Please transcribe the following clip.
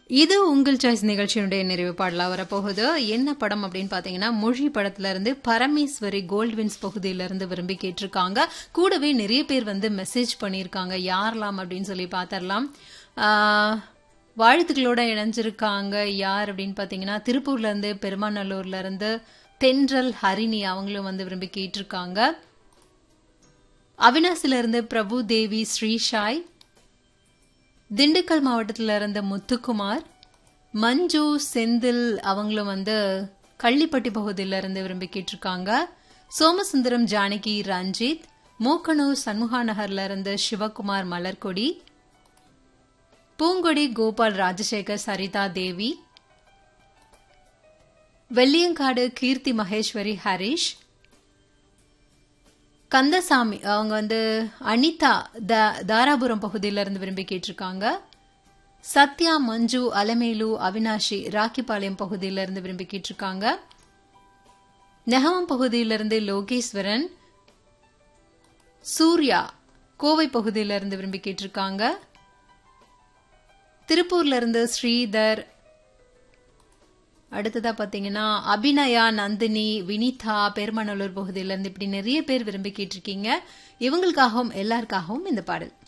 இது உங்கள் சாய்ஸ் நிகழ்ச்சியினுடைய நிறைவு பாடலா வரப்போகுது என்ன படம் அப்படின்னு பாத்தீங்கன்னா மொழி படத்துல இருந்து பரமேஸ்வரி கோல்ட்வின்ஸ் பகுதியில இருந்து விரும்பி கேட்டிருக்காங்க கூடவே நிறைய பேர் வந்து மெசேஜ் பண்ணியிருக்காங்க யாரெல்லாம் அப்படின்னு சொல்லி பாத்திரலாம் வாழ்த்துக்களோட இணைஞ்சிருக்காங்க யார் அப்படின்னு பாத்தீங்கன்னா திருப்பூர்ல இருந்து பெருமாநல்லூர்ல இருந்து தென்றல் ஹரிணி அவங்களும் வந்து விரும்பி கேட்டிருக்காங்க அவினாசில இருந்து பிரபு தேவி ஸ்ரீஷாய் திண்டுக்கல் மாவட்டத்தில் இருந்த முத்துக்குமார் மஞ்சு செந்தில் அவங்களும் வந்து கள்ளிப்பட்டி பகுதியில இருந்து விரும்பி கேட்டிருக்காங்க சோமசுந்தரம் ஜானகி ரஞ்சித் மூக்கனூர் சண்முகா நகர்ல இருந்து சிவகுமார் மலர்கொடி பூங்கொடி கோபால் ராஜசேகர் சரிதா தேவி வெள்ளியங்காடு கீர்த்தி மகேஸ்வரி ஹரிஷ் கந்தசாமி அவங்க வந்து அனிதா தாராபுரம் பகுதியில இருந்து விரும்பி கேட்டிருக்காங்க சத்யா மஞ்சு அலமேலு அவினாஷி ராக்கிபாளையம் பகுதியில இருந்து விரும்பி கேட்டிருக்காங்க நெகமம் பகுதியிலிருந்து லோகேஸ்வரன் சூர்யா கோவை பகுதியில இருந்து விரும்பி கேட்டிருக்காங்க திருப்பூர்ல இருந்து ஸ்ரீதர் அடுத்ததா பாத்தீங்கன்னா அபிநயா நந்தினி வினிதா பெருமநல்லூர் பகுதியில இருந்து இப்படி நிறைய பேர் விரும்பி கேட்டிருக்கீங்க இவங்களுக்காகவும் எல்லாருக்காகவும் இந்த பாடல்